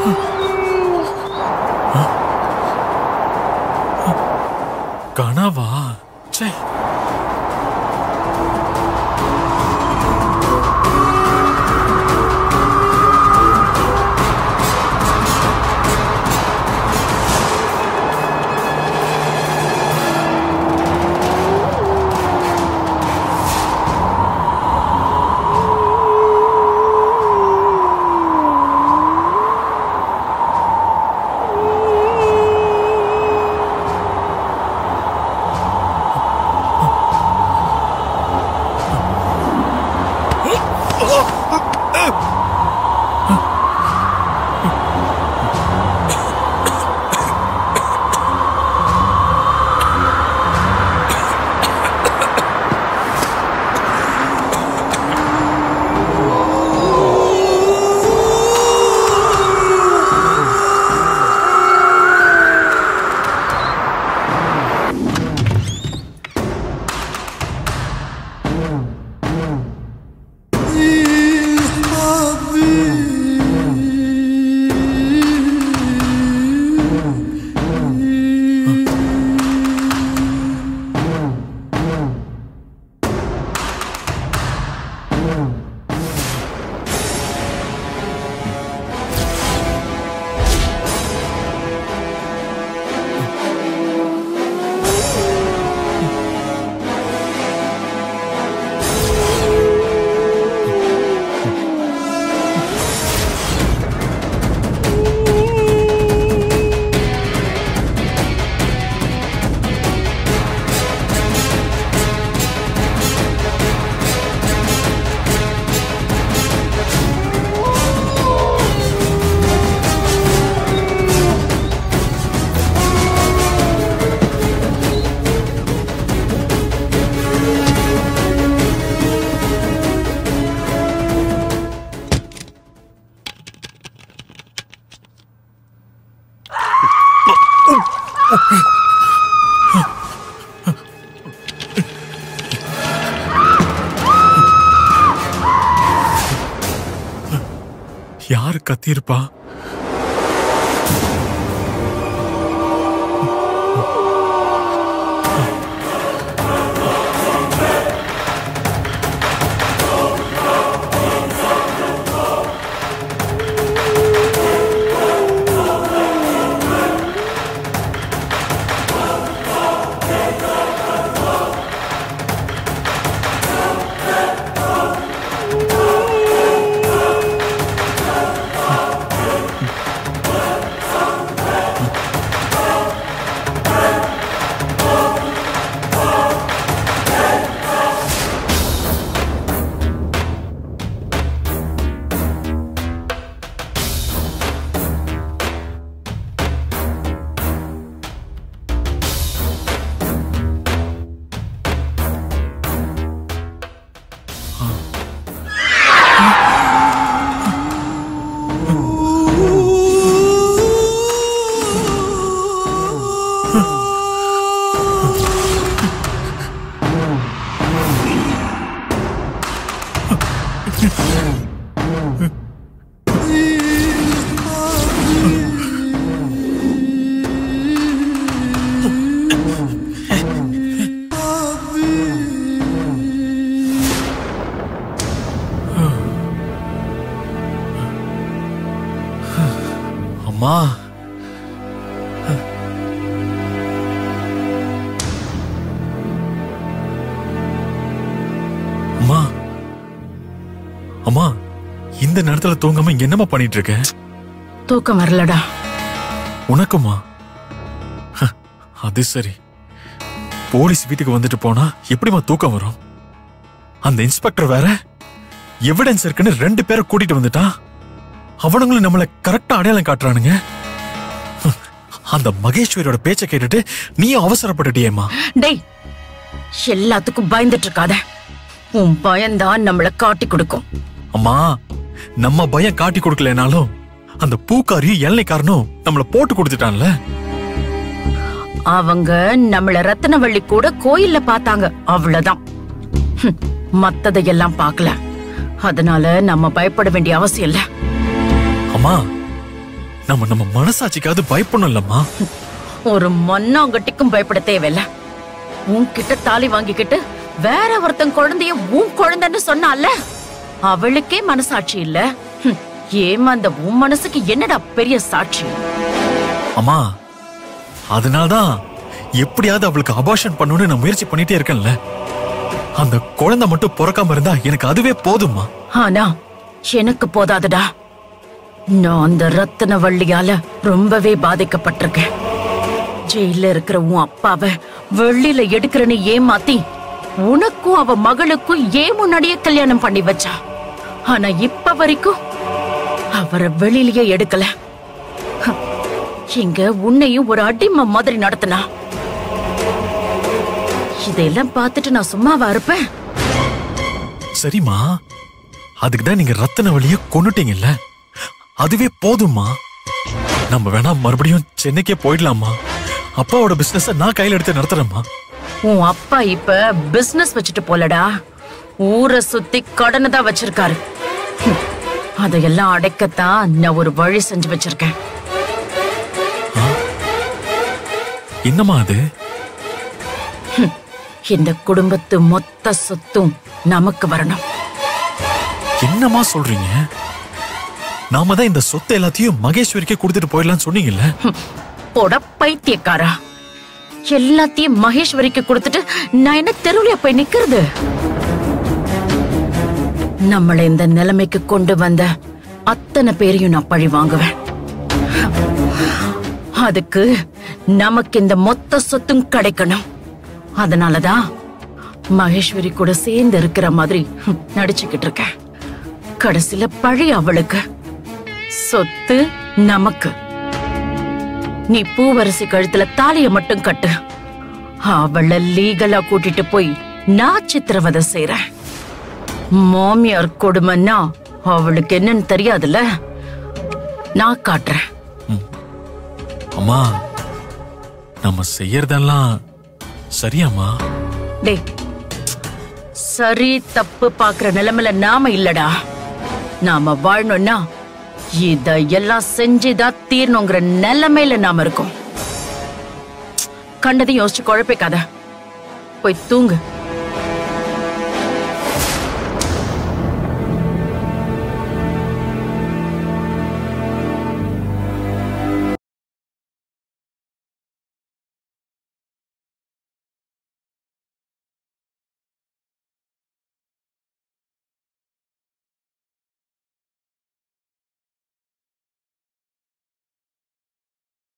கனவா ச்சே யாரு கத்தியிருப்பா அம்மா அம்மா அம்மா இந்த நேரத்துல தூங்காம இங்க என்னம்மா பண்ணிட்டு இருக்க தூக்கம் வரலடா உனக்குமா ஹ, அது சரி போலீஸ் வீட்டுக்கு வந்துட்டு போனா எப்படிம்மா தூக்கம் வரும் அந்த இன்ஸ்பெக்டர் வேற எவிடன்ஸ் இருக்குன்னு ரெண்டு பேரை கூட்டிட்டு வந்துட்டான் அவனுங்களும் நம்மள கரெக்டா அடையாளம் காட்டுறானுங்க ஹ, அந்த மகேஸ்வரியோட பேச்ச கேட்டுட்டு நீயும் அவசரப்பட்டுட்டியேம்மா டேய் எல்லாத்துக்கும் பயந்துட்டு இருக்காத உன் பயம்தான் நம்மள காட்டி கொடுக்கும் அம்மா நம்ம பயம் காட்டி கொடுக்கலனாலும் அந்த பூக்காரியும் எல்லைக்காரனும் நம்மள போட்டு கொடுத்துட்டான்ல அவங்க நம்மள ரத்தினவள்ளி கூட கோயில்ல பார்த்தாங்க அவ்வளவுதான் ஹம், மத்ததையெல்லாம் பார்க்கல அதனால நம்ம பயப்பட வேண்டிய அவசியம் இல்ல அம்மா நம்ம நம்ம மனசாட்சிக்காவது பயப்படணும் இல்லம்மா ஒரு மண்ணாங்கட்டிக்கும் பயப்பட தேவையில்ல உன்கிட்ட தாலி வாங்கிக்கிட்டு வேற ஒருத்தன் குழந்தைய உன் குழந்தைன்னு சொன்னால அவளுக்கே மனசாட்சி இல்ல ஹம், ஏமாந்த உன் மனசுக்கு என்னடா பெரிய சாட்சி அம்மா அதனால்தான் எப்படியாவது அவளுக்கு அபார்ஷன் பண்ணணும்னு நான் முயற்சி பண்ணிட்டே இருக்கேன்ல அந்த குழந்தை மட்டும் பிறக்காம இருந்தா எனக்கு அதுவே போதும்மா ஆனா எனக்கு போதாதுடா நான் அந்த ரத்தன வள்ளியால ரொம்பவே பாதிக்கப்பட்டிருக்கேன் ஜெயில இருக்கிற உன் அப்பாவை வெள்ளியில எடுக்கிறன்னு ஏமாத்தி உனக்கும் அவ மகளுக்கும் ஏன் முன்னாடியே கல்யாணம் பண்ணி வச்சா ஆனா இப்ப வரைக்கும் அவரை வெளியிலயே எடுக்கல ஹம், இங்க உன்னையும் ஒரு அடிமை மாதிரி நடத்தினா இதெல்லாம் பார்த்துட்டு நான் சும்மாவா இருப்பேன் சரிம்மா அதுக்கு தான் நீங்க ரத்தன வழிய கொன்னுட்டீங்கல்ல அதுவே போதும்மா நம்ம வேணா மறுபடியும் சென்னைக்கே போயிடலாமா அப்பாவோட பிசினஸ நான் கையில எடுத்து நடத்துறேம்மா உன் அப்பா இப்ப பிசினஸ் வச்சுட்டு போலடா ஊரை சுத்தி கடனை தான் வச்சிருக்காரு ஹம், அதையெல்லாம் அடைக்கத்தான் நான் ஒரு வழி செஞ்சு வச்சிருக்கேன் என்னம்மா அது இந்த குடும்பத்து மொத்த சொத்தும் நமக்கு வரணும் என்னம்மா சொல்றீங்க நாம தான் இந்த சொத்தை எல்லாத்தையும் மகேஸ்வரிக்கே கொடுத்துட்டு போயிடலாம்னு சொன்னீங்கல்ல ஹம், போட பைத்தியக்காரா எல்லாத்தையும் மகேஸ்வரிக்கு கொடுத்துட்டு நான் என்ன தெருவுலயா போய் நிக்கிறது நம்மளை இந்த நிலைமைக்கு கொண்டு வந்த அத்தனை பேரையும் நான் பழி வாங்குவேன் அதுக்கு நமக்கு இந்த மொத்த சொத்தும் கிடைக்கணும் அதனாலதான் மகேஸ்வரி கூட சேர்ந்து இருக்கிற மாதிரி ஹம், நடிச்சுக்கிட்டு இருக்கேன் கடைசியில பழி அவளுக்கு சொத்து நமக்கு நீ பூவரசி கழுத்துல தாலிய மட்டும் கட்டு அவள லீகலா கூட்டிட்டு போய் நான் சித்திரவதை செய்றேன் மாமியார் கொடுமைன்னா அவளுக்கு என்னன்னு தெரியாதுல்ல நான் காட்டுறேன் அம்மா நம்ம செய்யறதெல்லாம் சரியாம்மா டேய் சரி தப்பு பாக்குற நிலைமையில நாம இல்லடா நாம வாழணும்னா இதெல்லாம் செஞ்சுதான் தீரணுங்கிற நிலைமையில நாம இருக்கோம் கண்டதையும் யோசிச்சு குழப்பிக்காத போய் தூங்கு